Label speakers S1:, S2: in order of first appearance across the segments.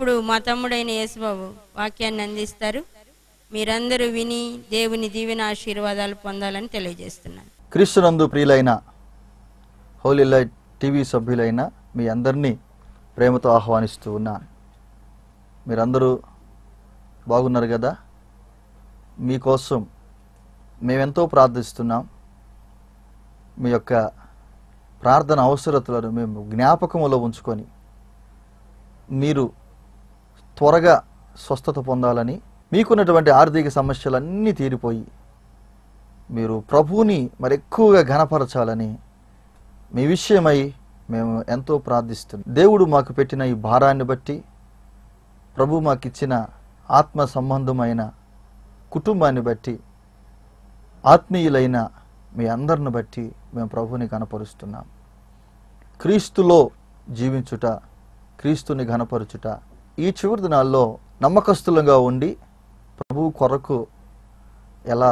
S1: ఇప్పుడు మా తమ్ముడైన యేసుబాబు వాక్యాన్ని అందిస్తారు మీరందరూ విని దేవుని దీవెన ఆశీర్వాదాలు పొందాలని తెలియజేస్తున్నాను
S2: క్రీస్తునందు ప్రియులైన హోలీ లైట్ టీవీ సభ్యులైన మీ అందరినీ ప్రేమతో ఆహ్వానిస్తూ ఉన్నాను మీరందరూ బాగున్నారు కదా మీకోసం మేమెంతో ప్రార్థిస్తున్నాం మీ యొక్క ప్రార్థన అవసరతలను మేము జ్ఞాపకములో ఉంచుకొని మీరు త్వరగా స్వస్థత పొందాలని మీకున్నటువంటి ఆర్థిక సమస్యలన్నీ తీరిపోయి మీరు ప్రభువుని మరి ఎక్కువగా ఘనపరచాలని మీ విషయమై మేము ఎంతో ప్రార్థిస్తున్నాం దేవుడు మాకు పెట్టిన ఈ భారాన్ని బట్టి ప్రభు మాకు ఇచ్చిన ఆత్మ సంబంధమైన కుటుంబాన్ని బట్టి ఆత్మీయులైన మీ అందరిని బట్టి మేము ప్రభువుని కనపరుస్తున్నాం క్రీస్తులో జీవించుట క్రీస్తుని ఘనపరచుట ఈ చివరి దినాల్లో నమ్మకస్తులంగా ఉండి ప్రభు కొరకు ఎలా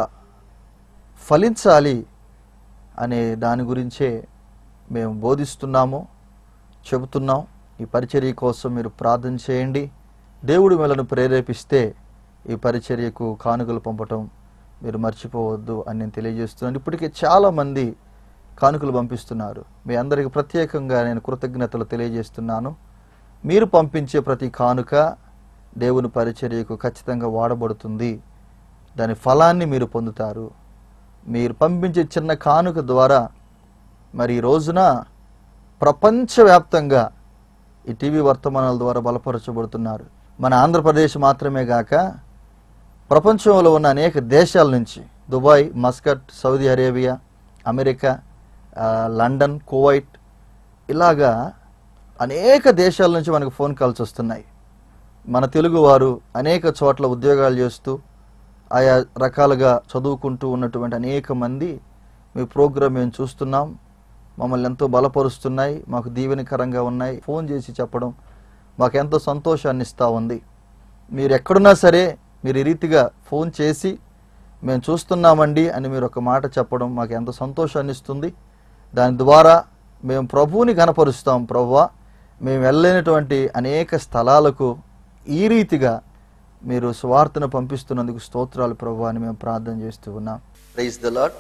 S2: ఫలించాలి అనే దాని గురించే మేము బోధిస్తున్నాము చెబుతున్నాం ఈ పరిచర్య కోసం మీరు ప్రార్థన చేయండి దేవుడు మిమ్మల్ని ప్రేరేపిస్తే ఈ పరిచర్యకు కానుకలు పంపటం మీరు మర్చిపోవద్దు అని నేను తెలియజేస్తున్నాను ఇప్పటికే చాలామంది కానుకలు పంపిస్తున్నారు మీ అందరికి ప్రత్యేకంగా నేను కృతజ్ఞతలు తెలియజేస్తున్నాను మీరు పంపించే ప్రతి కానుక దేవుని పరిచర్యకు ఖచ్చితంగా వాడబడుతుంది దాని ఫలాన్ని మీరు పొందుతారు మీరు పంపించే చిన్న కానుక ద్వారా మరి ఈ రోజున ప్రపంచవ్యాప్తంగా ఈ టీవీ వర్తమానాల ద్వారా బలపరచబడుతున్నారు మన ఆంధ్రప్రదేశ్ మాత్రమే గాక ప్రపంచంలో ఉన్న అనేక దేశాల నుంచి Dubai Muscat Saudi Arabia America ఆ, లండన్ కువైట్ ఇలాగా అనేక దేశాల నుంచి మనకు ఫోన్ కాల్స్ వస్తున్నాయి మన తెలుగువారు అనేక చోట్ల ఉద్యోగాలు చేస్తూ ఆయా రకాలుగా చదువుకుంటూ ఉన్నటువంటి అనేక మంది మీ ప్రోగ్రామ్ మేము చూస్తున్నాం మమ్మల్ని ఎంతో బలపరుస్తున్నాయి మాకు దీవెనకరంగా ఉన్నాయి ఫోన్ చేసి చెప్పడం మాకు ఎంతో సంతోషాన్ని ఇస్తూ ఉంది మీరు ఎక్కడున్నా సరే మీరు ఈ రీతిగా ఫోన్ చేసి మేము చూస్తున్నామండి అని మీరు ఒక మాట చెప్పడం మాకు ఎంతో సంతోషాన్ని ఇస్తుంది దాని ద్వారా మేము ప్రభువుని కనపరుస్తాం ప్రభువా మేము వెళ్ళలేనటువంటి అనేక స్థలాలకు ఈ రీతిగా మీరు స్వార్థను పంపిస్తున్నందుకు స్తోత్రాలు ప్రభు అని మేము ప్రార్థన చేస్తూ ఉన్నాం ప్రైజ్ ద లాడ్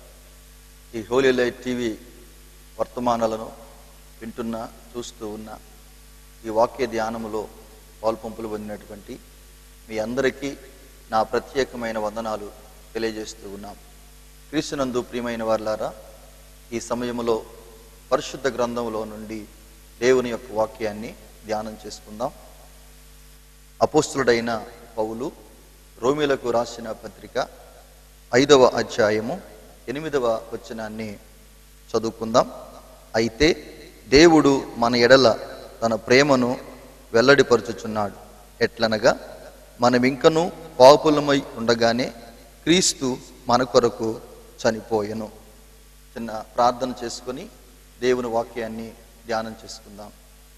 S2: ఈ హోలీ లైట్ టీవీ వర్తమానాలను వింటున్నా చూస్తూ ఉన్నా ఈ వాక్య ధ్యానములో పాల్పంపులు పొందినటువంటి మీ అందరికీ నా ప్రత్యేకమైన వందనాలు తెలియజేస్తూ ఉన్నాం క్రీస్తునందు ప్రియమైన వార్లారా ఈ సమయంలో పరిశుద్ధ గ్రంథంలో నుండి దేవుని యొక్క వాక్యాన్ని ధ్యానం చేసుకుందాం అపోస్తులుడైన పౌలు రోమిలకు రాసిన పత్రిక ఐదవ అధ్యాయము ఎనిమిదవ వచనాన్ని చదువుకుందాం అయితే దేవుడు మన ఎడల తన ప్రేమను వెల్లడిపరుచుచున్నాడు ఎట్లనగా మనం ఇంకనూ పాపులమై ఉండగానే క్రీస్తు మన కొరకు చనిపోయెను చిన్న ప్రార్థన చేసుకొని దేవుని వాక్యాన్ని ధ్యానం చేసుకుందాం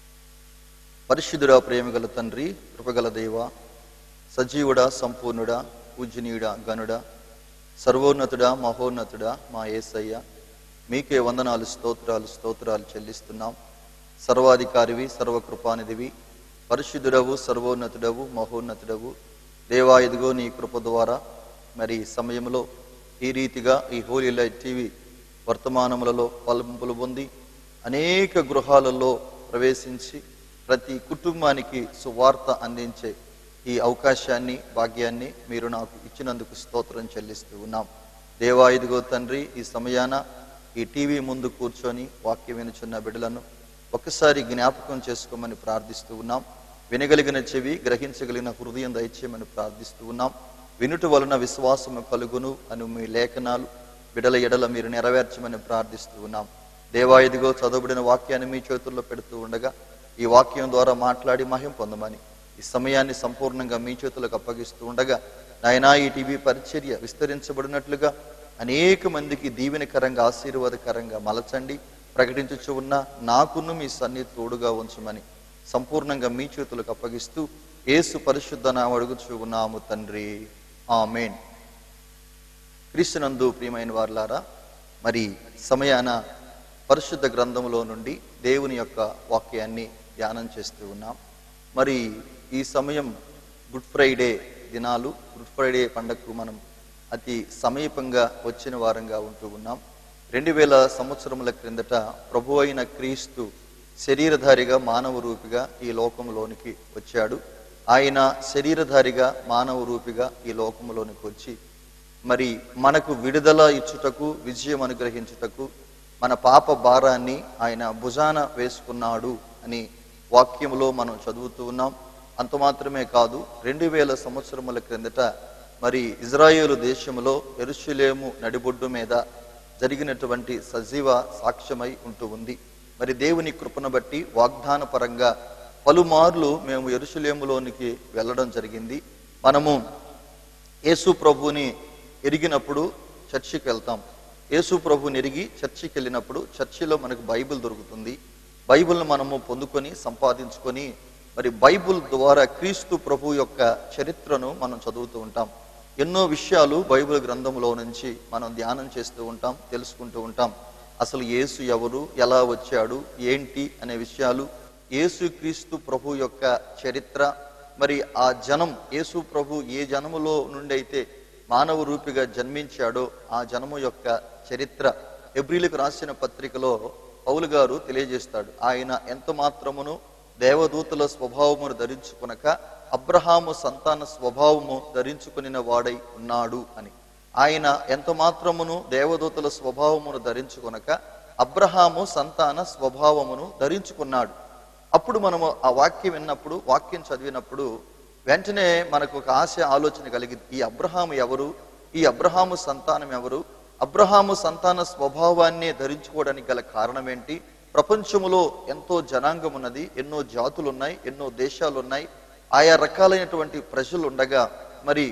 S2: పరిశుద్ధుడా ప్రేమగల తండ్రి కృపగల దేవ సజీవుడా సంపూర్ణుడా పూజనీయుడా గనుడా సర్వోన్నతుడా మహోన్నతుడా మా ఏసయ్య మీకే వందనాలు స్తోత్రాలు స్తోత్రాలు చెల్లిస్తున్నాం సర్వాధికారివి సర్వకృపానిధివి పరిశుద్ధుడవు సర్వోన్నతుడవు మహోన్నతుడవు దేవా ఇదిగో నీ కృప ద్వారా మరి ఈ సమయంలో ఈ రీతిగా ఈ హోలీ లైట్ టీవీ వర్తమానములలో పలుపులు పొంది అనేక గృహాలలో ప్రవేశించి ప్రతి కుటుంబానికి సువార్త అందించే ఈ అవకాశాన్ని భాగ్యాన్ని మీరు నాకు ఇచ్చినందుకు స్తోత్రం చెల్లిస్తూ ఉన్నాం దేవా ఇదిగో తండ్రి ఈ సమయాన ఈ టీవీ ముందు కూర్చొని వాక్యం వినుచున్న బిడ్డలను ఒకసారి జ్ఞాపకం చేసుకోమని ప్రార్థిస్తూ ఉన్నాం వినగలిగిన చెవి గ్రహించగలిగిన హృదయం దయచేయమని ప్రార్థిస్తూ ఉన్నాం వినుట వలన విశ్వాసము కలుగును అను మీ లేఖనాలు బిడల ఎడల మీరు నెరవేర్చమని ప్రార్థిస్తూ ఉన్నాం దేవా ఇదిగో చదవబడిన వాక్యాన్ని మీ చేతుల్లో పెడుతూ ఉండగా ఈ వాక్యం ద్వారా మాట్లాడి మహిం పొందమని ఈ సమయాన్ని సంపూర్ణంగా మీ చేతులకు అప్పగిస్తూ ఉండగా నాయనా ఈ టీవీ పరిచర్య విస్తరించబడినట్లుగా అనేక మందికి దీవెనకరంగా ఆశీర్వాదకరంగా మలచండి ప్రకటించుచు ఉన్న నాకును మీ సన్ని తోడుగా ఉంచమని సంపూర్ణంగా మీ చేతులకు అప్పగిస్తూ యేసు పరిశుద్ధ నామ అడుగుచు ఉన్నాము తండ్రి ఆమెన్ క్రీస్తునందు ప్రియమైన వారులారా మరి సమయాన పరిశుద్ధ గ్రంథములో నుండి దేవుని యొక్క వాక్యాన్ని ధ్యానం చేస్తూ ఉన్నాం మరి ఈ సమయం గుడ్ ఫ్రైడే దినాలు గుడ్ ఫ్రైడే పండగకు మనం అతి సమీపంగా వచ్చిన వారంగా ఉంటూ ఉన్నాం రెండు వేల సంవత్సరముల క్రిందట ప్రభు అయిన క్రీస్తు శరీరధారిగా మానవ రూపిగా ఈ లోకంలోనికి వచ్చాడు ఆయన శరీరధారిగా మానవ రూపిగా ఈ లోకంలోనికి వచ్చి మరి మనకు విడుదల ఇచ్చుటకు విజయం అనుగ్రహించుటకు మన పాప భారాన్ని ఆయన భుజాన వేసుకున్నాడు అని వాక్యములో మనం చదువుతూ ఉన్నాం అంత మాత్రమే కాదు రెండు వేల సంవత్సరముల క్రిందట మరి ఇజ్రాయేలు దేశములో ఎరుషులేము నడిబొడ్డు మీద జరిగినటువంటి సజీవ సాక్ష్యమై ఉంటూ ఉంది మరి దేవుని కృపను బట్టి వాగ్దాన పరంగా పలుమార్లు మేము ఎరుషులేములోనికి వెళ్ళడం జరిగింది మనము యేసు ప్రభుని ఎరిగినప్పుడు చర్చికి వెళ్తాం యేసు ప్రభుని ఎరిగి చర్చికి వెళ్ళినప్పుడు చర్చిలో మనకు బైబిల్ దొరుకుతుంది బైబిల్ను మనము పొందుకొని సంపాదించుకొని మరి బైబిల్ ద్వారా క్రీస్తు ప్రభు యొక్క చరిత్రను మనం చదువుతూ ఉంటాం ఎన్నో విషయాలు బైబిల్ గ్రంథంలో నుంచి మనం ధ్యానం చేస్తూ ఉంటాం తెలుసుకుంటూ ఉంటాం అసలు యేసు ఎవరు ఎలా వచ్చాడు ఏంటి అనే విషయాలు యేసు క్రీస్తు ప్రభు యొక్క చరిత్ర మరి ఆ జనం యేసు ప్రభు ఏ జనములో నుండి అయితే మానవ రూపిగా జన్మించాడో ఆ జనము యొక్క చరిత్ర ఎబ్రిలకు రాసిన పత్రికలో పౌలు గారు తెలియజేస్తాడు ఆయన ఎంత మాత్రమును దేవదూతల స్వభావమును ధరించుకొనక అబ్రహాము సంతాన స్వభావము ధరించుకునిన వాడై ఉన్నాడు అని ఆయన ఎంత మాత్రమును దేవదూతల స్వభావమును ధరించుకొనక అబ్రహాము సంతాన స్వభావమును ధరించుకున్నాడు అప్పుడు మనము ఆ వాక్యం విన్నప్పుడు వాక్యం చదివినప్పుడు వెంటనే మనకు ఒక ఆశ ఆలోచన కలిగింది ఈ అబ్రహాము ఎవరు ఈ అబ్రహాము సంతానం ఎవరు అబ్రహాము సంతాన స్వభావాన్ని ధరించుకోవడానికి గల కారణం ఏంటి ప్రపంచములో ఎంతో జనాంగం ఉన్నది ఎన్నో జాతులు ఉన్నాయి ఎన్నో దేశాలు ఉన్నాయి ఆయా రకాలైనటువంటి ప్రజలు ఉండగా మరి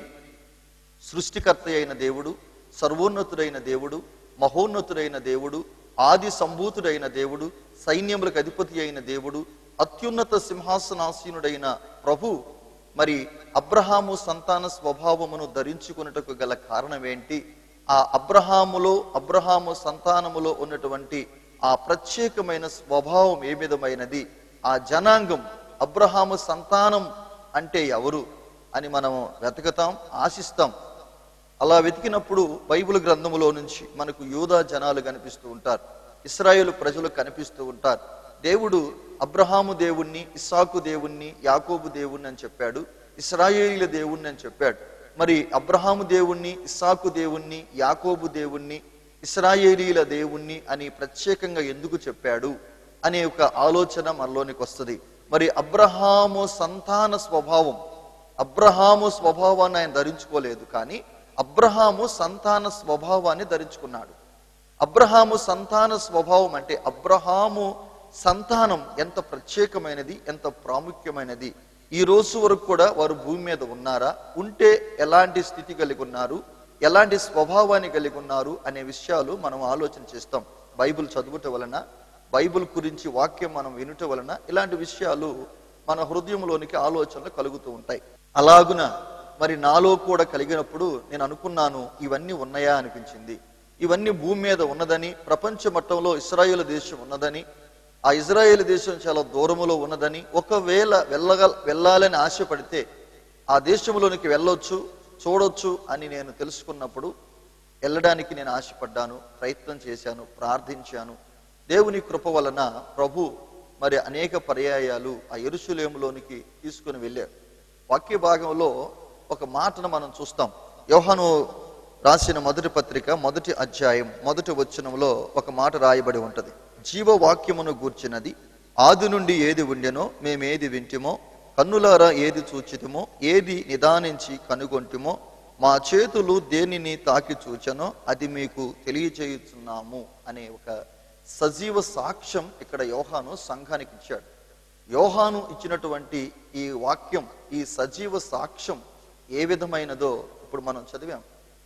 S2: సృష్టికర్త అయిన దేవుడు సర్వోన్నతుడైన దేవుడు మహోన్నతుడైన దేవుడు ఆది సంభూతుడైన దేవుడు సైన్యములకు అధిపతి అయిన దేవుడు అత్యున్నత సింహాసనాసీనుడైన ప్రభు మరి అబ్రహాము సంతాన స్వభావమును ధరించుకున్నటకు గల కారణం ఏంటి ఆ అబ్రహాములో అబ్రహాము సంతానములో ఉన్నటువంటి ఆ ప్రత్యేకమైన స్వభావం ఏ విధమైనది ఆ జనాంగం అబ్రహాము సంతానం అంటే ఎవరు అని మనం వెతకతాం ఆశిస్తాం అలా వెతికినప్పుడు బైబిల్ గ్రంథములో నుంచి మనకు యూదా జనాలు కనిపిస్తూ ఉంటారు ఇస్రాయేలు ప్రజలు కనిపిస్తూ ఉంటారు దేవుడు అబ్రహాము దేవుణ్ణి ఇస్సాకు దేవుణ్ణి యాకోబు దేవుణ్ణి అని చెప్పాడు ఇస్రాయేలీల దేవుణ్ణి అని చెప్పాడు మరి అబ్రహాము దేవుణ్ణి ఇస్సాకు దేవుణ్ణి యాకోబు దేవుణ్ణి ఇస్రాయేలీల దేవుణ్ణి అని ప్రత్యేకంగా ఎందుకు చెప్పాడు అనే ఒక ఆలోచన మనలోనికి వస్తుంది మరి అబ్రహాము సంతాన స్వభావం అబ్రహాము స్వభావాన్ని ఆయన ధరించుకోలేదు కానీ అబ్రహాము సంతాన స్వభావాన్ని ధరించుకున్నాడు అబ్రహాము సంతాన స్వభావం అంటే అబ్రహాము సంతానం ఎంత ప్రత్యేకమైనది ఎంత ప్రాముఖ్యమైనది ఈ రోజు వరకు కూడా వారు భూమి మీద ఉన్నారా ఉంటే ఎలాంటి స్థితి కలిగి ఉన్నారు ఎలాంటి స్వభావాన్ని కలిగి ఉన్నారు అనే విషయాలు మనం ఆలోచన చేస్తాం బైబిల్ చదువుట వలన బైబిల్ గురించి వాక్యం మనం వినుట వలన ఇలాంటి విషయాలు మన హృదయంలోనికి ఆలోచనలు కలుగుతూ ఉంటాయి అలాగున మరి నాలో కూడా కలిగినప్పుడు నేను అనుకున్నాను ఇవన్నీ ఉన్నాయా అనిపించింది ఇవన్నీ భూమి మీద ఉన్నదని ప్రపంచ మట్టంలో ఇస్రాయేల్ దేశం ఉన్నదని ఆ ఇజ్రాయేల్ దేశం చాలా దూరములో ఉన్నదని ఒకవేళ వెళ్ళగ వెళ్ళాలని ఆశపడితే ఆ దేశంలోనికి వెళ్ళొచ్చు చూడొచ్చు అని నేను తెలుసుకున్నప్పుడు వెళ్ళడానికి నేను ఆశపడ్డాను ప్రయత్నం చేశాను ప్రార్థించాను దేవుని కృప వలన ప్రభు మరి అనేక పర్యాయాలు ఆ ఎరుషులేములోనికి తీసుకుని వెళ్ళారు వాక్య భాగంలో ఒక మాటను మనం చూస్తాం యోహాను రాసిన మొదటి పత్రిక మొదటి అధ్యాయం మొదటి వచనంలో ఒక మాట రాయబడి ఉంటది జీవవాక్యమును గూర్చినది ఆది నుండి ఏది ఉండెనో మేమేది వింటిమో కన్నులారా ఏది చూచితిమో ఏది నిదానించి కనుగొంటిమో మా చేతులు దేనిని తాకి చూచనో అది మీకు తెలియచేయుచున్నాము అనే ఒక సజీవ సాక్ష్యం ఇక్కడ యోహాను సంఘానికి ఇచ్చాడు యోహాను ఇచ్చినటువంటి ఈ వాక్యం ఈ సజీవ సాక్ష్యం ఏ విధమైనదో ఇప్పుడు మనం చదివాం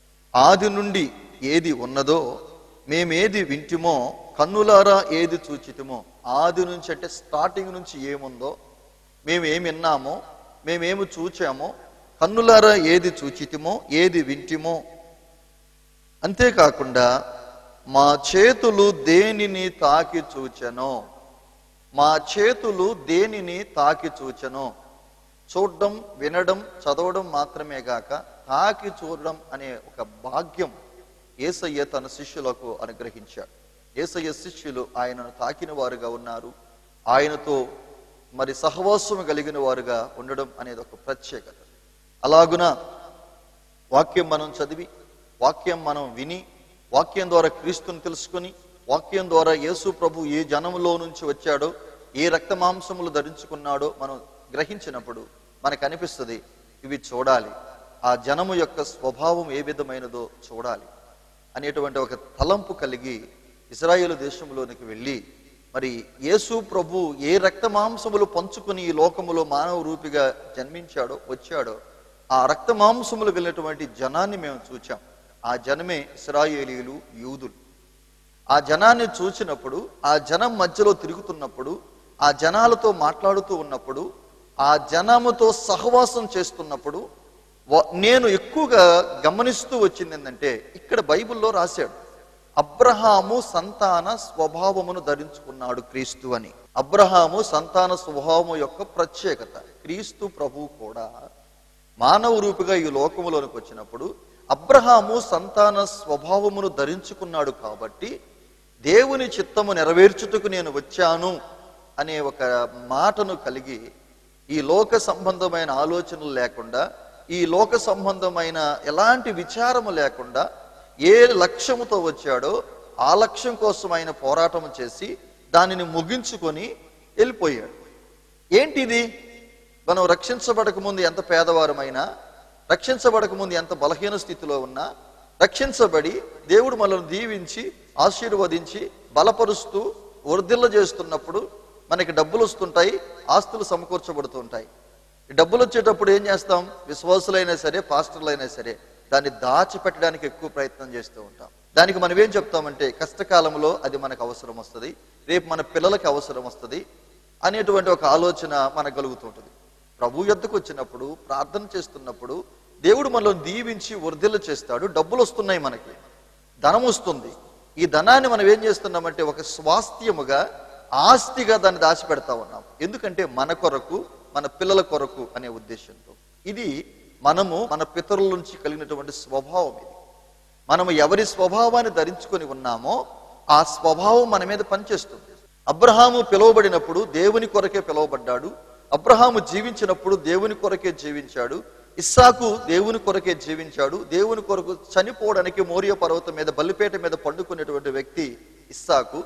S2: ఆది నుండి ఏది ఉన్నదో మేమేది వింటిమో కన్నులారా ఏది చూచితిమో ఆది నుంచి అంటే స్టార్టింగ్ నుంచి ఏముందో మేము ఏమి విన్నామో మేమేమి చూచామో కన్నులారా ఏది చూచితిమో ఏది వింటిమో అంతేకాకుండా మా చేతులు దేనిని తాకి చూచెనో మా చేతులు దేనిని తాకి చూచెనో చూడడం వినడం చదవడం మాత్రమే గాక తాకి చూడడం అనే ఒక భాగ్యం ఏసయ్య తన శిష్యులకు అనుగ్రహించాడు ఏసయ్య శిష్యులు ఆయనను తాకిన వారుగా ఉన్నారు ఆయనతో మరి సహవాసం కలిగిన వారుగా ఉండడం అనేది ఒక ప్రత్యేకత అలాగున వాక్యం మనం చదివి వాక్యం మనం విని వాక్యం ద్వారా క్రీస్తుని తెలుసుకొని వాక్యం ద్వారా యేసు ప్రభు ఏ జనములో నుంచి వచ్చాడో ఏ రక్త మాంసములు ధరించుకున్నాడో మనం గ్రహించినప్పుడు మనకు అనిపిస్తుంది ఇవి చూడాలి ఆ జనము యొక్క స్వభావం ఏ విధమైనదో చూడాలి అనేటువంటి ఒక తలంపు కలిగి ఇజ్రాయేలు దేశంలోనికి వెళ్ళి మరి యేసు ప్రభు ఏ రక్త మాంసములు పంచుకుని ఈ లోకములో మానవ రూపిగా జన్మించాడో వచ్చాడో ఆ రక్త మాంసములు కలిగినటువంటి జనాన్ని మేము చూచాం ఆ జనమే ఇస్రాయేలీలు యూదులు ఆ జనాన్ని చూసినప్పుడు ఆ జనం మధ్యలో తిరుగుతున్నప్పుడు ఆ జనాలతో మాట్లాడుతూ ఉన్నప్పుడు ఆ జనముతో సహవాసం చేస్తున్నప్పుడు వ- నేను ఎక్కువగా గమనిస్తూ వచ్చింది ఏంటంటే ఇక్కడ బైబిల్లో రాశాడు అబ్రహాము సంతాన స్వభావమును ధరించుకున్నాడు క్రీస్తు అని అబ్రహాము సంతాన స్వభావము యొక్క ప్రత్యేకత క్రీస్తు ప్రభు కూడా మానవ రూపిగా ఈ లోకములోనికి వచ్చినప్పుడు అబ్రహాము సంతాన స్వభావమును ధరించుకున్నాడు కాబట్టి దేవుని చిత్తము నెరవేర్చుటకు నేను వచ్చాను అనే ఒక మాటను కలిగి ఈ లోక సంబంధమైన ఆలోచనలు లేకుండా ఈ లోక సంబంధమైన ఎలాంటి విచారము లేకుండా ఏ లక్ష్యముతో వచ్చాడో ఆ లక్ష్యం కోసం ఆయన పోరాటం చేసి దానిని ముగించుకొని వెళ్ళిపోయాడు ఏంటిది మనం రక్షించబడక ముందు ఎంత పేదవారమైనా రక్షించబడక ముందు ఎంత బలహీన స్థితిలో ఉన్నా రక్షించబడి దేవుడు మనల్ని దీవించి ఆశీర్వదించి బలపరుస్తూ వర్ధిల్ల చేస్తున్నప్పుడు మనకి డబ్బులు వస్తుంటాయి ఆస్తులు సమకూర్చబడుతుంటాయి ఈ డబ్బులు వచ్చేటప్పుడు ఏం చేస్తాం విశ్వాసులైనా సరే పాస్టర్లైనా సరే దాన్ని దాచిపెట్టడానికి ఎక్కువ ప్రయత్నం చేస్తూ ఉంటాం దానికి మనం ఏం చెప్తామంటే కష్టకాలంలో అది మనకు అవసరం వస్తుంది రేపు మన పిల్లలకి అవసరం వస్తుంది అనేటువంటి ఒక ఆలోచన మనకు కలుగుతుంటుంది ప్రభు యొద్దకు వచ్చినప్పుడు ప్రార్థన చేస్తున్నప్పుడు దేవుడు మనల్ని దీవించి వృద్ధిల్ల చేస్తాడు డబ్బులు వస్తున్నాయి మనకి ధనం వస్తుంది ఈ ధనాన్ని మనం ఏం చేస్తున్నామంటే ఒక స్వాస్థ్యముగా ఆస్తిగా దాన్ని దాచిపెడతా ఉన్నాం ఎందుకంటే మన కొరకు మన పిల్లల కొరకు అనే ఉద్దేశంతో ఇది మనము మన పితరుల నుంచి కలిగినటువంటి స్వభావం ఇది మనము ఎవరి స్వభావాన్ని ధరించుకొని ఉన్నామో ఆ స్వభావం మన మీద పనిచేస్తుంది అబ్రహాము పిలువబడినప్పుడు దేవుని కొరకే పిలువబడ్డాడు అబ్రహాము జీవించినప్పుడు దేవుని కొరకే జీవించాడు ఇస్సాకు దేవుని కొరకే జీవించాడు దేవుని కొరకు చనిపోవడానికి మోరియ పర్వతం మీద బల్లిపేట మీద పండుకునేటువంటి వ్యక్తి ఇస్సాకు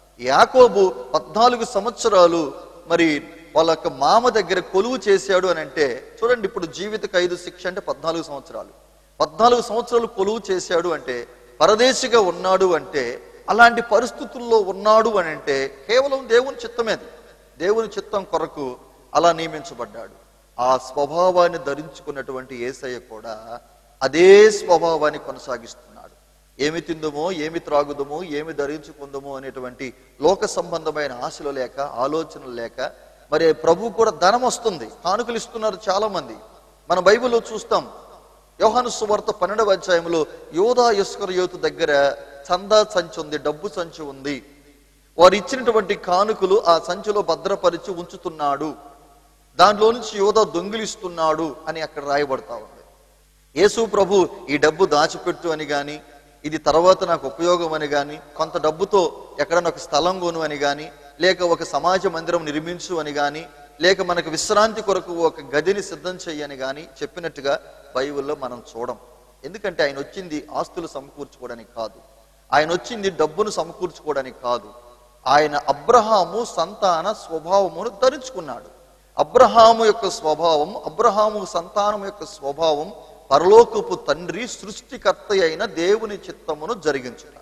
S2: యాకోబు పద్నాలుగు సంవత్సరాలు మరి వాళ్ళ యొక్క మామ దగ్గర కొలువు చేశాడు అని అంటే చూడండి ఇప్పుడు జీవిత ఖైదు శిక్ష అంటే పద్నాలుగు సంవత్సరాలు పద్నాలుగు సంవత్సరాలు కొలువు చేశాడు అంటే పరదేశిగా ఉన్నాడు అంటే అలాంటి పరిస్థితుల్లో ఉన్నాడు అని అంటే కేవలం దేవుని చిత్తమేది దేవుని చిత్తం కొరకు అలా నియమించబడ్డాడు ఆ స్వభావాన్ని ధరించుకున్నటువంటి ఏసయ్య కూడా అదే స్వభావాన్ని కొనసాగిస్తున్నాడు ఏమి తిందుమో ఏమి త్రాగుదమో ఏమి ధరించుకుందామో అనేటువంటి లోక సంబంధమైన ఆశలు లేక ఆలోచనలు లేక మరి ప్రభు కూడా ధనం వస్తుంది కానుకలు ఇస్తున్నారు చాలా మంది మన బైబిల్లో చూస్తాం యోహాను సువార్త పన్నెండవ అధ్యాయంలో యోధా యోతు దగ్గర చందా సంచి ఉంది డబ్బు సంచి ఉంది వారు ఇచ్చినటువంటి కానుకలు ఆ సంచిలో భద్రపరిచి ఉంచుతున్నాడు దాంట్లో నుంచి యోధ దొంగిలిస్తున్నాడు అని అక్కడ రాయబడతా ఉంది యేసు ప్రభు ఈ డబ్బు దాచిపెట్టు అని గాని ఇది తర్వాత నాకు ఉపయోగం అని గాని కొంత డబ్బుతో ఎక్కడన్నా ఒక స్థలం కొను అని గాని లేక ఒక సమాజ మందిరం నిర్మించు అని గాని లేక మనకు విశ్రాంతి కొరకు ఒక గదిని సిద్ధం చెయ్యని గాని చెప్పినట్టుగా బైబిల్లో మనం చూడం ఎందుకంటే ఆయన వచ్చింది ఆస్తులు సమకూర్చుకోవడానికి కాదు ఆయన వచ్చింది డబ్బును సమకూర్చుకోవడానికి కాదు ఆయన అబ్రహాము సంతాన స్వభావమును ధరించుకున్నాడు అబ్రహాము యొక్క స్వభావం అబ్రహాము సంతానం యొక్క స్వభావం పరలోకపు తండ్రి సృష్టికర్త అయిన దేవుని చిత్తమును జరిగించుట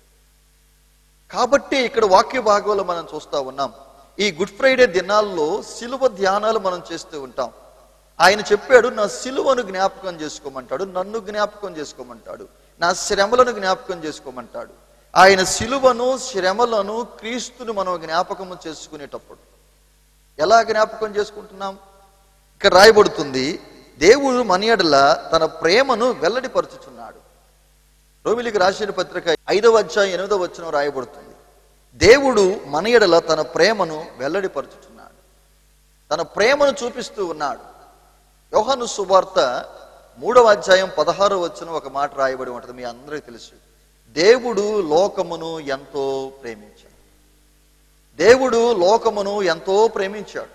S2: కాబట్టి ఇక్కడ వాక్య భాగంలో మనం చూస్తా ఉన్నాం ఈ గుడ్ ఫ్రైడే దినాల్లో సిలువ ధ్యానాలు మనం చేస్తూ ఉంటాం ఆయన చెప్పాడు నా సిలువను జ్ఞాపకం చేసుకోమంటాడు నన్ను జ్ఞాపకం చేసుకోమంటాడు నా శ్రమలను జ్ఞాపకం చేసుకోమంటాడు ఆయన సిలువను శ్రమలను క్రీస్తును మనం జ్ఞాపకము చేసుకునేటప్పుడు ఎలా జ్ఞాపకం చేసుకుంటున్నాం ఇక్కడ రాయబడుతుంది దేవుడు మన ఎడల తన ప్రేమను వెల్లడిపరుచుచున్నాడు రోమిలికి రాసిన పత్రిక ఐదవ అధ్యాయం ఎనిమిదవ వచనం రాయబడుతుంది దేవుడు మన ఎడల తన ప్రేమను వెల్లడిపరుచుచున్నాడు తన ప్రేమను చూపిస్తూ ఉన్నాడు యోహాను సువార్త మూడవ అధ్యాయం పదహారు వచ్చిన ఒక మాట రాయబడి ఉంటుంది మీ అందరికీ తెలుసు దేవుడు లోకమును ఎంతో ప్రేమించాడు దేవుడు లోకమును ఎంతో ప్రేమించాడు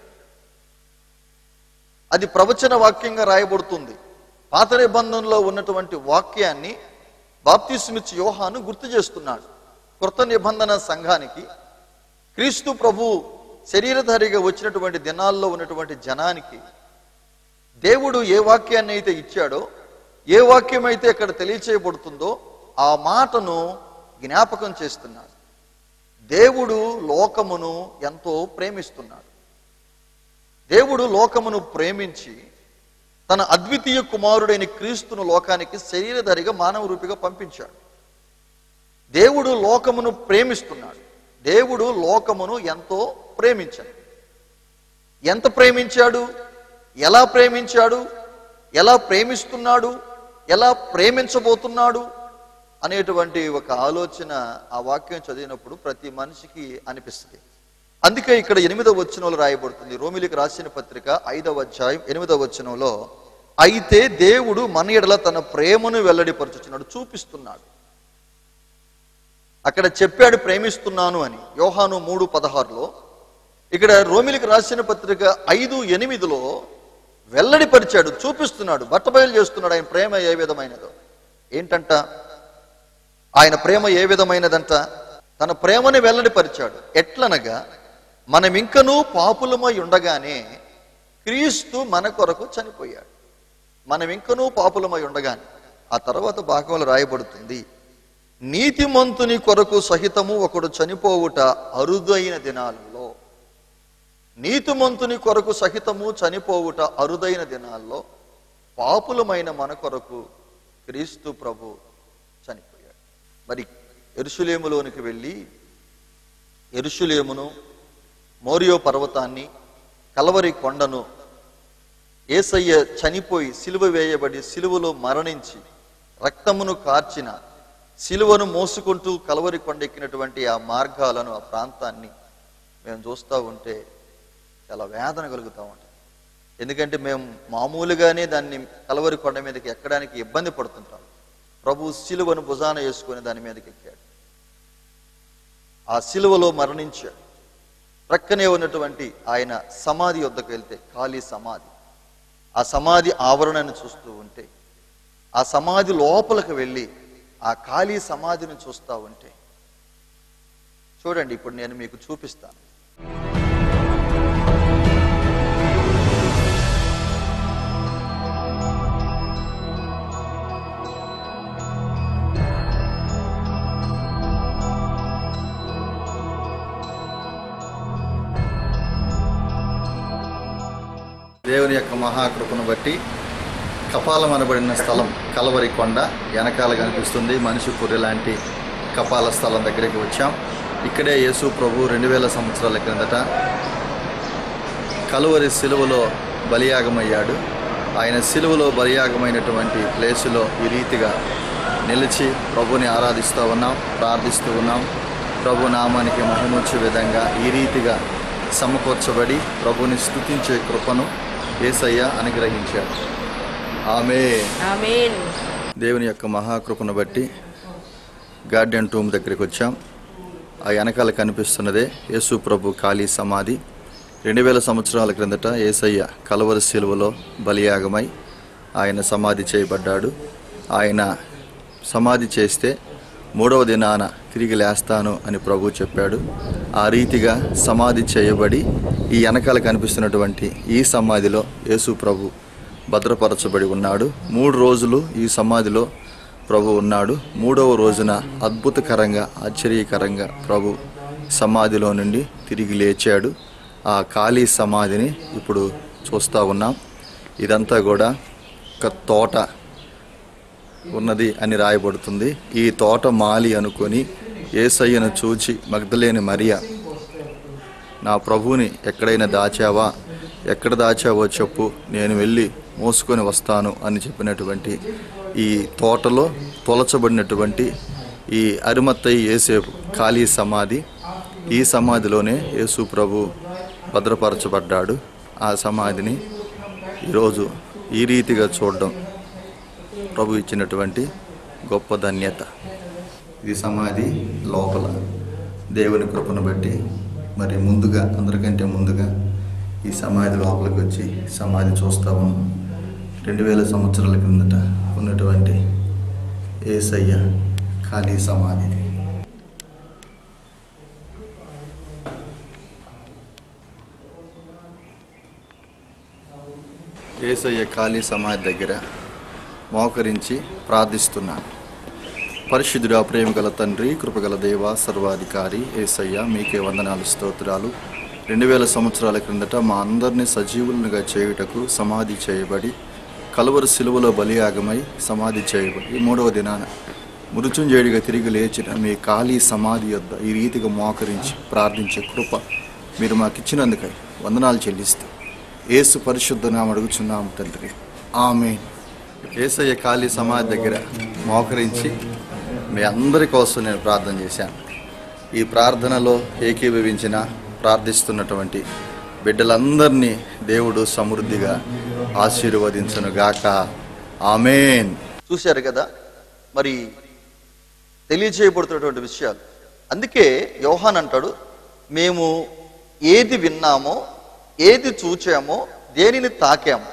S2: అది ప్రవచన వాక్యంగా రాయబడుతుంది పాత నిబంధనలో ఉన్నటువంటి వాక్యాన్ని బాప్తిస్మిచ్ యోహాను గుర్తు చేస్తున్నాడు కృత నిబంధన సంఘానికి క్రీస్తు ప్రభు శరీరధారిగా వచ్చినటువంటి దినాల్లో ఉన్నటువంటి జనానికి దేవుడు ఏ వాక్యాన్ని అయితే ఇచ్చాడో ఏ వాక్యం అయితే ఇక్కడ తెలియచేయబడుతుందో ఆ మాటను జ్ఞాపకం చేస్తున్నాడు దేవుడు లోకమును ఎంతో ప్రేమిస్తున్నాడు దేవుడు లోకమును ప్రేమించి తన అద్వితీయ కుమారుడైన క్రీస్తును లోకానికి శరీరధారిగా మానవ రూపిగా పంపించాడు దేవుడు లోకమును ప్రేమిస్తున్నాడు దేవుడు లోకమును ఎంతో ప్రేమించాడు ఎంత ప్రేమించాడు ఎలా ప్రేమించాడు ఎలా ప్రేమిస్తున్నాడు ఎలా ప్రేమించబోతున్నాడు అనేటువంటి ఒక ఆలోచన ఆ వాక్యం చదివినప్పుడు ప్రతి మనిషికి అనిపిస్తుంది అందుకే ఇక్కడ ఎనిమిదవ వచనంలో రాయబడుతుంది రోమిలికి రాసిన పత్రిక ఐదవ అధ్యాయం ఎనిమిదవ వచనంలో అయితే దేవుడు మన ఎడల తన ప్రేమను వెల్లడిపరుచుచున్నాడు చూపిస్తున్నాడు అక్కడ చెప్పాడు ప్రేమిస్తున్నాను అని యోహాను మూడు పదహారులో ఇక్కడ రోమిలికి రాసిన పత్రిక ఐదు ఎనిమిదిలో వెల్లడిపరిచాడు చూపిస్తున్నాడు బట్టబయలు చేస్తున్నాడు ఆయన ప్రేమ ఏ విధమైనదో ఏంటంట ఆయన ప్రేమ ఏ విధమైనదంట తన ప్రేమని వెల్లడిపరిచాడు ఎట్లనగా మనం ఇంకనూ పాపులమై ఉండగానే క్రీస్తు మన కొరకు చనిపోయాడు మనం ఇంకనూ పాపులమై ఉండగానే ఆ తర్వాత భాగంలో రాయబడుతుంది నీతిమంతుని కొరకు సహితము ఒకడు చనిపోవుట అరుదైన దినాలలో నీతిమంతుని కొరకు సహితము చనిపోవుట అరుదైన దినాల్లో పాపులమైన మన కొరకు క్రీస్తు ప్రభు చనిపోయాడు మరి ఎరుషులేములోనికి వెళ్ళి ఎరుషులేమును మోరియో పర్వతాన్ని కలవరి కొండను ఏసయ్య చనిపోయి సిలువ వేయబడి సిలువలో మరణించి రక్తమును కార్చిన సిలువను మోసుకుంటూ కలవరి కొండ ఎక్కినటువంటి ఆ మార్గాలను ఆ ప్రాంతాన్ని మేము చూస్తూ ఉంటే చాలా వేదన కలుగుతూ ఉంటాం ఎందుకంటే మేము మామూలుగానే దాన్ని కలవరి కొండ మీదకి ఎక్కడానికి ఇబ్బంది పడుతుంటాం ప్రభు సిలువను భుజాన వేసుకొని దాని మీదకి ఎక్కాడు ఆ సిలువలో మరణించాడు ప్రక్కనే ఉన్నటువంటి ఆయన సమాధి వద్దకు వెళ్తే ఖాళీ సమాధి ఆ సమాధి ఆవరణను చూస్తూ ఉంటే ఆ సమాధి లోపలికి వెళ్ళి ఆ ఖాళీ సమాధిని చూస్తూ ఉంటే చూడండి ఇప్పుడు నేను మీకు చూపిస్తాను దేవుని యొక్క మహాకృపను బట్టి కపాలం అనబడిన స్థలం కలవరి కొండ వెనకాల కనిపిస్తుంది మనిషి పుర్రె లాంటి కపాల స్థలం దగ్గరికి వచ్చాం ఇక్కడే యేసు ప్రభు రెండు వేల సంవత్సరాల క్రిందట కలువరి సిలువలో బలియాగమయ్యాడు ఆయన సిలువలో బలియాగమైనటువంటి ప్లేసులో ఈ రీతిగా నిలిచి ప్రభుని ఆరాధిస్తూ ఉన్నాం ప్రార్థిస్తూ ఉన్నాం ప్రభు నామానికి మహిమొచ్చే విధంగా ఈ రీతిగా సమకూర్చబడి ప్రభుని స్తుతించే కృపను ఏసయ్య అనుగ్రహించాడు ఆమె
S1: ఆమేన్
S2: దేవుని యొక్క మహాకృపను బట్టి గార్డెన్ టూమ్ దగ్గరికి వచ్చాం ఆ వెనకాల కనిపిస్తున్నదే యేసు ప్రభు ఖాళీ సమాధి రెండు వేల సంవత్సరాల క్రిందట ఏసయ్య కలవరి శిలువలో బలియాగమై ఆయన సమాధి చేయబడ్డాడు ఆయన సమాధి చేస్తే మూడవ దినాన తిరిగి లేస్తాను అని ప్రభు చెప్పాడు ఆ రీతిగా సమాధి చేయబడి ఈ వెనకాల కనిపిస్తున్నటువంటి ఈ సమాధిలో యేసు ప్రభు భద్రపరచబడి ఉన్నాడు మూడు రోజులు ఈ సమాధిలో ప్రభు ఉన్నాడు మూడవ రోజున అద్భుతకరంగా ఆశ్చర్యకరంగా ప్రభు సమాధిలో నుండి తిరిగి లేచాడు ఆ ఖాళీ సమాధిని ఇప్పుడు చూస్తూ ఉన్నాం ఇదంతా కూడా ఒక తోట ఉన్నది అని రాయబడుతుంది ఈ తోట మాలి అనుకొని ఏసయ్యను చూచి మగ్ధలేని మరియా నా ప్రభువుని ఎక్కడైనా దాచావా ఎక్కడ దాచావో చెప్పు నేను వెళ్ళి మోసుకొని వస్తాను అని చెప్పినటువంటి ఈ తోటలో తొలచబడినటువంటి ఈ అరిమత్తయి ఏసేపు ఖాళీ సమాధి ఈ సమాధిలోనే యేసు ప్రభు భద్రపరచబడ్డాడు ఆ సమాధిని ఈరోజు ఈ రీతిగా చూడడం ప్రభు ఇచ్చినటువంటి గొప్ప ధన్యత ఇది సమాధి లోపల దేవుని కృపను బట్టి మరి ముందుగా అందరికంటే ముందుగా ఈ సమాధి లోపలికి వచ్చి సమాధి చూస్తా ఉన్నాం రెండు వేల సంవత్సరాల కిందట ఉన్నటువంటి ఏసయ్య ఖాళీ సమాధి ఏసయ్య ఖాళీ సమాధి దగ్గర మోకరించి ప్రార్థిస్తున్నాను పరిశుద్ధుడా ప్రేమ గల తండ్రి కృపగల దేవ సర్వాధికారి ఏసయ్య మీకే వందనాలు స్తోత్రాలు రెండు వేల సంవత్సరాల క్రిందట మా అందరినీ సజీవులుగా చేయుటకు సమాధి చేయబడి కలువరు సిలువలో బలియాగమై సమాధి చేయబడి ఈ మూడవ దినాన మృత్యుంజయుడిగా తిరిగి లేచిన మీ ఖాళీ సమాధి యొద్ద ఈ రీతిగా మోకరించి ప్రార్థించే కృప మీరు మాకు ఇచ్చినందుకై వందనాలు చెల్లిస్తూ ఏసు పరిశుద్ధ నామ అడుగుచున్నాము తండ్రి ఆమె ఏసయ్య ఖాళీ సమాధి దగ్గర మోకరించి మీ అందరి కోసం నేను ప్రార్థన చేశాను ఈ ప్రార్థనలో ఏకీభవించిన ప్రార్థిస్తున్నటువంటి బిడ్డలందరినీ దేవుడు సమృద్ధిగా ఆశీర్వదించను గాక ఆమెన్ చూశారు కదా మరి తెలియజేయబడుతున్నటువంటి విషయాలు అందుకే యోహాన్ అంటాడు మేము ఏది విన్నామో ఏది చూచామో దేనిని తాకామో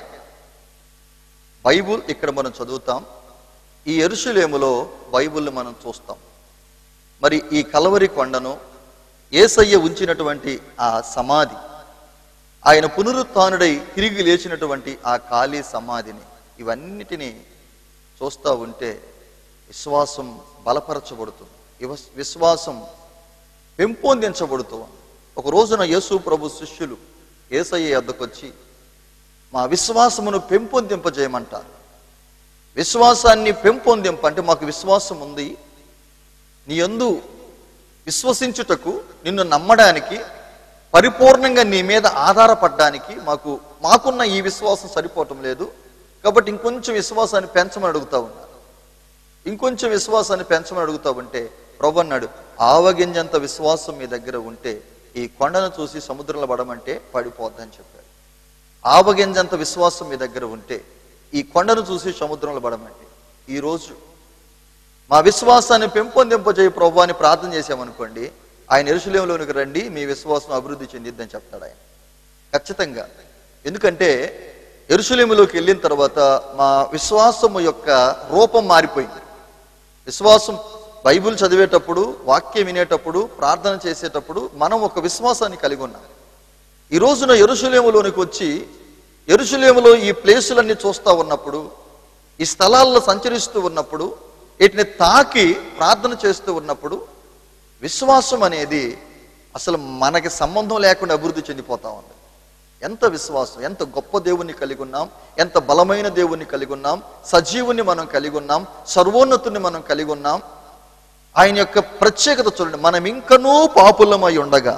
S2: బైబుల్ ఇక్కడ మనం చదువుతాం ఈ ఎరుషులేములో బైబుల్ని మనం చూస్తాం మరి ఈ కలవరి కొండను ఏసయ్య ఉంచినటువంటి ఆ సమాధి ఆయన పునరుత్డై తిరిగి లేచినటువంటి ఆ ఖాళీ సమాధిని ఇవన్నిటినీ చూస్తూ ఉంటే విశ్వాసం బలపరచబడుతుంది ఇవ- విశ్వాసం పెంపొందించబడుతూ ఉంది. ఒక రోజున యేసు ప్రభు శిష్యులు ఏసయ్య వద్దకొచ్చి మా విశ్వాసమును పెంపొందింపజేయమంటారు విశ్వాసాన్ని పెంపొందింప అంటే మాకు విశ్వాసం ఉంది నీ యందు విశ్వసించుటకు నిన్ను నమ్మడానికి పరిపూర్ణంగా నీ మీద ఆధారపడడానికి మాకు మాకున్న ఈ విశ్వాసం సరిపోవటం లేదు కాబట్టి ఇంకొంచెం విశ్వాసాన్ని పెంచమని అడుగుతా ఉన్నారు ఇంకొంచెం విశ్వాసాన్ని పెంచమని అడుగుతా ఉంటే ప్రభు అన్నాడు ఆవగింజంత విశ్వాసం మీ దగ్గర ఉంటే ఈ కొండను చూసి సముద్రంలో పడమంటే పడిపోద్దని చెప్పాడు ఆవగింజంత విశ్వాసం మీ దగ్గర ఉంటే ఈ కొండను చూసి సముద్రంలో పడమంటే ఈరోజు మా విశ్వాసాన్ని పెంపొందింపజేయ ప్రభు అని ప్రార్థన చేశామనుకోండి ఆయన ఎరుశలేంలోనికి రండి మీ విశ్వాసం అభివృద్ధి చెందిద్దని చెప్తాడు ఆయన ఖచ్చితంగా ఎందుకంటే ఎరుశలేములోకి వెళ్ళిన తర్వాత మా విశ్వాసము యొక్క రూపం మారిపోయింది విశ్వాసం బైబిల్ చదివేటప్పుడు వాక్యం వినేటప్పుడు ప్రార్థన చేసేటప్పుడు మనం ఒక విశ్వాసాన్ని కలిగి ఉన్నాం ఈ రోజున ఎరుషులేములోనికి వచ్చి ఎరుషులేములో ఈ ప్లేసులన్నీ చూస్తూ ఉన్నప్పుడు ఈ స్థలాల్లో సంచరిస్తూ ఉన్నప్పుడు వీటిని తాకి ప్రార్థన చేస్తూ ఉన్నప్పుడు విశ్వాసం అనేది అసలు మనకి సంబంధం లేకుండా అభివృద్ధి చెందిపోతా ఉంది ఎంత విశ్వాసం ఎంత గొప్ప దేవుణ్ణి కలిగి ఉన్నాం ఎంత బలమైన దేవుణ్ణి కలిగి ఉన్నాం సజీవుని మనం కలిగి ఉన్నాం సర్వోన్నతుని మనం కలిగి ఉన్నాం ఆయన యొక్క ప్రత్యేకత చూడండి మనం ఇంకనూ పాపులమై ఉండగా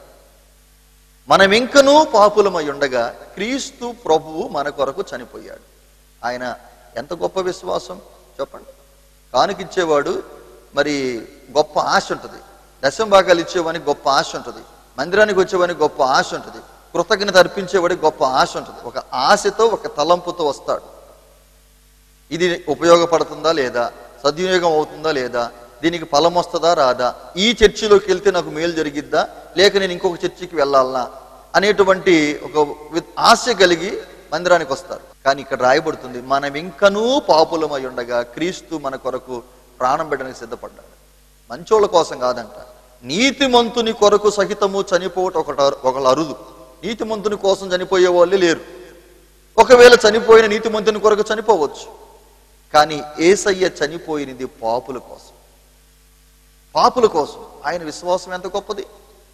S2: మనం ఇంకనూ పాపులమై ఉండగా క్రీస్తు ప్రభువు మన కొరకు చనిపోయాడు ఆయన ఎంత గొప్ప విశ్వాసం చెప్పండి కానుకిచ్చేవాడు మరి గొప్ప ఆశ ఉంటుంది దశంభాగాలు ఇచ్చేవానికి గొప్ప ఆశ ఉంటుంది మందిరానికి వచ్చేవానికి గొప్ప ఆశ ఉంటుంది కృతజ్ఞత అర్పించేవాడికి గొప్ప ఆశ ఉంటుంది ఒక ఆశతో ఒక తలంపుతో వస్తాడు ఇది ఉపయోగపడుతుందా లేదా సద్వినియోగం అవుతుందా లేదా దీనికి ఫలం వస్తుందా రాదా ఈ చర్చిలోకి వెళ్తే నాకు మేలు జరిగిద్దా లేక నేను ఇంకొక చర్చికి వెళ్ళాలనా అనేటువంటి ఒక వి- ఆశ కలిగి మందిరానికి వస్తారు కానీ ఇక్కడ రాయబడుతుంది మనం ఇంకనూ పాపులమై ఉండగా క్రీస్తు మన కొరకు ప్రాణం పెట్టడానికి సిద్ధపడ్డాడు మంచోళ్ళ కోసం కాదంట నీతిమంతుని కొరకు సహితము చనిపోవటం ఒకట ఒకళ్ళు అరుదు నీతిమంతుని కోసం చనిపోయే వాళ్ళే లేరు ఒకవేళ చనిపోయిన నీతిమంతుని కొరకు చనిపోవచ్చు కానీ ఏసయ్య చనిపోయినది పాపుల కోసం పాపుల కోసం ఆయన విశ్వాసం ఎంత గొప్పది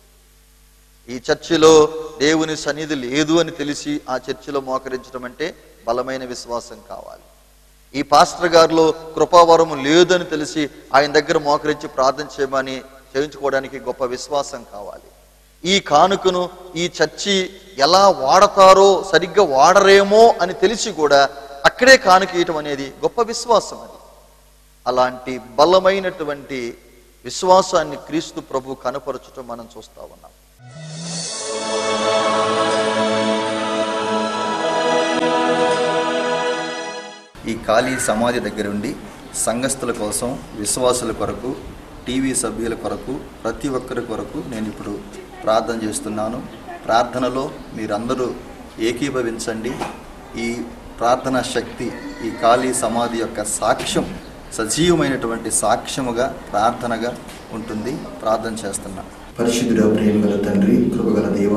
S2: ఈ చర్చిలో దేవుని సన్నిధి లేదు అని తెలిసి ఆ చర్చిలో మోకరించడం అంటే బలమైన విశ్వాసం కావాలి ఈ పాస్టర్ గారిలో కృపావరము లేదని తెలిసి ఆయన దగ్గర మోకరించి ప్రార్థన చేయమని చేయించుకోవడానికి గొప్ప విశ్వాసం కావాలి ఈ కానుకను ఈ చర్చి ఎలా వాడతారో సరిగ్గా వాడరేమో అని తెలిసి కూడా అక్కడే కానుక ఇయటం అనేది గొప్ప విశ్వాసం అది అలాంటి బలమైనటువంటి విశ్వాసాన్ని క్రీస్తు ప్రభు కనపరచటం మనం చూస్తా ఉన్నాం ఖాళీ సమాధి దగ్గర ఉండి సంఘస్థుల కోసం విశ్వాసుల కొరకు టీవీ సభ్యుల కొరకు ప్రతి ఒక్కరి కొరకు నేను ఇప్పుడు ప్రార్థన చేస్తున్నాను ప్రార్థనలో మీరందరూ ఏకీభవించండి ఈ ప్రార్థనా శక్తి ఈ ఖాళీ సమాధి యొక్క సాక్ష్యం సజీవమైనటువంటి సాక్ష్యముగా ప్రార్థనగా ఉంటుంది ప్రార్థన చేస్తున్నా
S3: పరిశుద్ధుడ ప్రేమగల తండ్రి కృపగల దేవ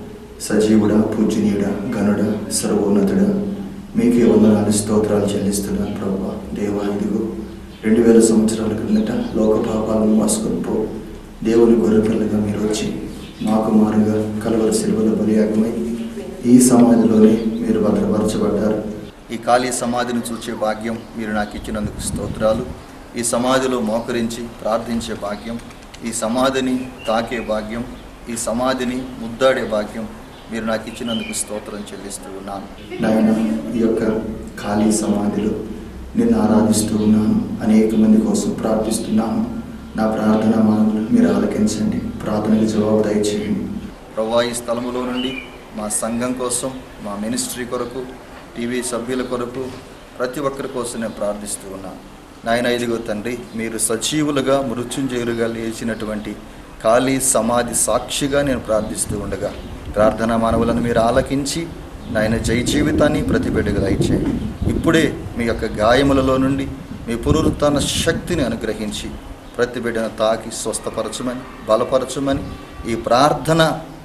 S3: సజీవుడ పూజనీయుడ గనుడ సర్వోన్నతుడ మీకే వందనాలు స్తోత్రాలు చెల్లిస్తున్నాను ప్రభా దేవా ఇదిగో రెండు వేల సంవత్సరాల క్రిందట లోక పాపాలను మోసుకొని పో దేవుని గొర్రెపిల్లగా మీరు వచ్చి మాకు మారుగా కలవర శిలువల బలియాగమై ఈ సమాధిలోనే మీరు భద్రపరచబడ్డారు
S2: ఈ ఖాళీ సమాధిని చూచే భాగ్యం మీరు నాకు ఇచ్చినందుకు స్తోత్రాలు ఈ సమాధిలో మోకరించి ప్రార్థించే భాగ్యం ఈ సమాధిని తాకే భాగ్యం ఈ సమాధిని ముద్దాడే భాగ్యం మీరు నాకు ఇచ్చినందుకు స్తోత్రం చెల్లిస్తూ ఉన్నాను
S3: నాయన ఈ యొక్క ఖాళీ సమాధిలో నిన్ను ఆరాధిస్తూ ఉన్నాను అనేక మంది కోసం ప్రార్థిస్తున్నాను నా ప్రార్థన మానవులు మీరు ఆలకించండి ప్రార్థనకు జవాబు దయచేయండి
S2: ప్రభా ఈ స్థలములో నుండి మా సంఘం కోసం మా మినిస్ట్రీ కొరకు టీవీ సభ్యుల కొరకు ప్రతి ఒక్కరి కోసం నేను ప్రార్థిస్తూ ఉన్నాను నాయన ఇదిగో తండ్రి మీరు సజీవులుగా మృత్యుంజయులుగా లేచినటువంటి ఖాళీ సమాధి సాక్షిగా నేను ప్రార్థిస్తూ ఉండగా ప్రార్థన మానవులను మీరు ఆలకించి నాయన జై జీవితాన్ని ప్రతిబిడ్డగా దయచేయండి ఇప్పుడే మీ యొక్క గాయములలో నుండి మీ పునరుత్న శక్తిని అనుగ్రహించి ప్రతి బిడ్డను తాకి స్వస్థపరచమని బలపరచమని ఈ ప్రార్థన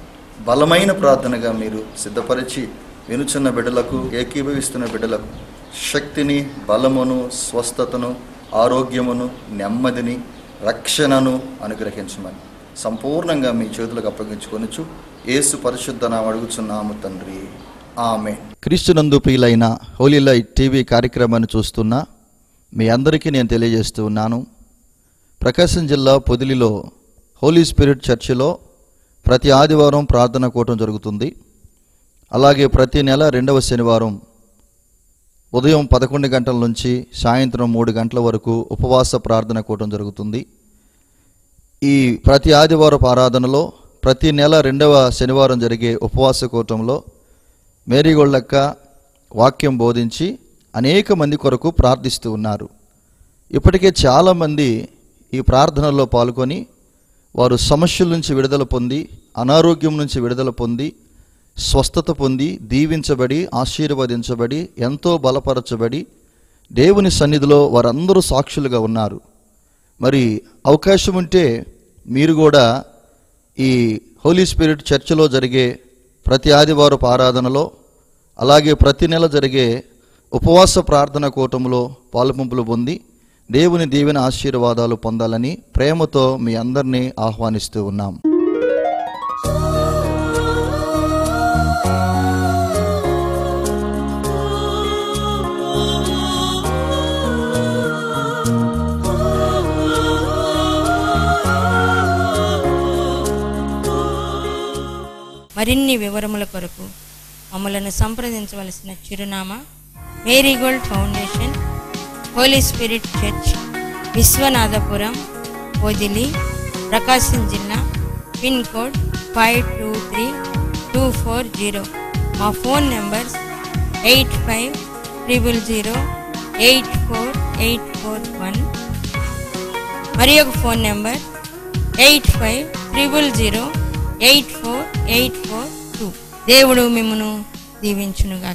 S2: బలమైన ప్రార్థనగా మీరు సిద్ధపరిచి వినుచున్న బిడ్డలకు ఏకీభవిస్తున్న బిడ్డలకు శక్తిని బలమును స్వస్థతను ఆరోగ్యమును నెమ్మదిని రక్షణను అనుగ్రహించమని సంపూర్ణంగా మీ చేతులకు అప్పగించుకొనుచు యేసు పరిశుద్ధ నామ అడుగుచున్నాము తండ్రి ఆమె క్రీస్తునందు ప్రియులైన హోలీ లైట్ టీవీ కార్యక్రమాన్ని చూస్తున్న మీ అందరికీ నేను తెలియజేస్తూ ఉన్నాను ప్రకాశం జిల్లా పొదిలిలో హోలీ స్పిరిట్ చర్చిలో ప్రతి ఆదివారం ప్రార్థన కూటం జరుగుతుంది అలాగే ప్రతి నెల రెండవ శనివారం ఉదయం పదకొండు గంటల నుంచి సాయంత్రం మూడు గంటల వరకు ఉపవాస ప్రార్థన కూటం జరుగుతుంది ఈ ప్రతి ఆదివారపు ఆరాధనలో ప్రతి నెల రెండవ శనివారం జరిగే ఉపవాస కూటంలో మేరీగొళ్ళక్క వాక్యం బోధించి అనేక మంది కొరకు ప్రార్థిస్తూ ఉన్నారు ఇప్పటికే చాలామంది ఈ ప్రార్థనలో పాల్గొని వారు సమస్యల నుంచి విడుదల పొంది అనారోగ్యం నుంచి విడుదల పొంది స్వస్థత పొంది దీవించబడి ఆశీర్వదించబడి ఎంతో బలపరచబడి దేవుని సన్నిధిలో వారందరూ సాక్షులుగా ఉన్నారు మరి అవకాశం ఉంటే మీరు కూడా ఈ హోలీ స్పిరిట్ చర్చిలో జరిగే ప్రతి ఆదివారపు ఆరాధనలో అలాగే ప్రతి నెల జరిగే ఉపవాస ప్రార్థన కూటములో పాలుపంపులు పొంది దేవుని దీవెన ఆశీర్వాదాలు పొందాలని ప్రేమతో మీ అందరినీ ఆహ్వానిస్తూ ఉన్నాం
S1: మరిన్ని వివరముల కొరకు మమ్మలను సంప్రదించవలసిన చిరునామా marigold foundation holy spirit church Vishwanathapuram Podili Prakasam జిల్లా pin code five two three two four zero మా phone numbers eight five triple zero eight four eight four one మరి ఒక phone number eight five triple zero eight four eight four two దేవుడు మిమ్మను దీవించునుగా